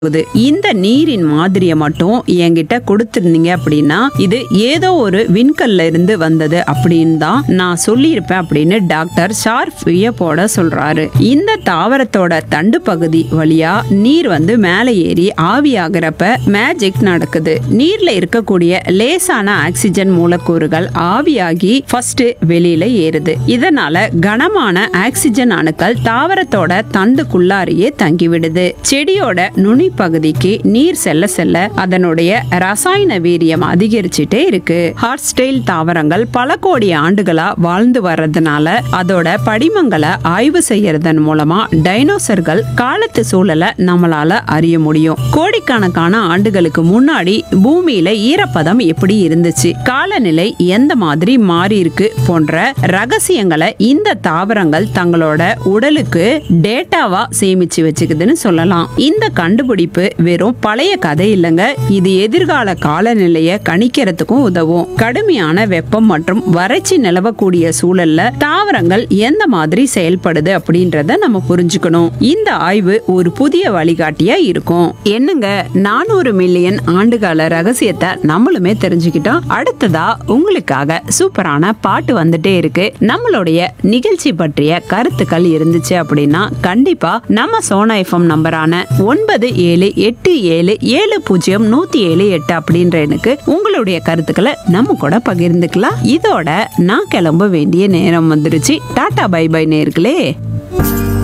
போகுது இந்த நீரின் மாதிரியை மட்டும் என்கிட்ட கொடுத்திருந்தீங்க அப்படின்னா இது ஏதோ ஒரு விண்கல்ல இருந்து வந்தது அப்படின்னு தான் நான் சொல்லியிருப்பேன் அப்படின்னு டாக்டர் ஷார்ப் வியப்போட சொல்றாரு இந்த தாவரத்தோட தண்டு பகுதி வழியா நீர் வந்து மேலே ஏறி ஆவியாகிறப்ப மேஜிக் நடக்குது நீர்ல இருக்கக்கூடிய லேசான ஆக்சிஜன் மூலக்கூறுகள் ஆவியாகி ஃபர்ஸ்ட் வெளியில ஏறுது இதனால கனமான ஆக்சிஜன் அணுக்கள் தாவரத்தோட தண்டுக்குள்ளாரையே தங்கிவிடுது செடியோட நுனி பகுதிக்கு நீர் செல்ல செல்ல அதனுடைய ரசாயன வீரியம் அதிகரிச்சுட்டே இருக்கு ஹார்ஸ்டெயில் தாவரங்கள் பல கோடி ஆண்டுகளா வாழ்ந்து வர்றதுனால அதோட படிமங்களை ஆய்வு செய்யறதன் மூலமா டைனோசர்கள் காலத்து சூழலை நம்மளால அறிய முடியும் கோடிக்கணக்கான ஆண்டுகளுக்கு முன்னாடி பூமியில ஈரப்பதம் எப்படி இருந்துச்சு காலநிலை எந்த மாதிரி மாறி இருக்கு போன்ற ரகசியங்களை இந்த தாவரங்கள் தங்களோட உடலுக்கு டேட்டாவா சேமிச்சு வச்சுக்குதுன்னு சொல்லலாம் இந்த கண்டுபிடிப்பு வெறும் பழைய கதை இல்லைங்க இது எதிர்கால காலநிலையை கணிக்கிறதுக்கும் உதவும் கடுமையான வெப்பம் மற்றும் வறட்சி நிலவக்கூடிய சூழல்ல தாவரங்கள் எந்த மாதிரி செயல்படுது அப்படின்றத நம்ம புரிஞ்சுக்கணும் இந்த ஆய்வு ஒரு புதிய வழிகாட்டியா இருக்கும் என்னங்க நானூறு மில்லியன் ஆண்டுகால ரகசியத்தை நம்மளுமே தெரிஞ்சுக்கிட்டோம் அடுத்ததா உங்களுக்காக சூப்பரான பாட்டு வந்துட்டே இருக்கு நம்மளுடைய நிகழ்ச்சி பற்றிய கருத்துக்கள் இருந்துச்சு அப்படின்னா கண்டிப்பா நம்ம சோனா எஃப்எம் நம்பரான ஒன்பது ஏழு எட்டு ஏழு ஏழு பூஜ்ஜியம் நூத்தி ஏழு எட்டு அப்படின்ற எனக்கு உங்களுடைய கருத்துக்களை நம்ம கூட பகிர்ந்துக்கலாம் இதோட நான் கிளம்ப வேண்டிய நேரம் வந்துருச்சு டாடா பை பை நேர்களே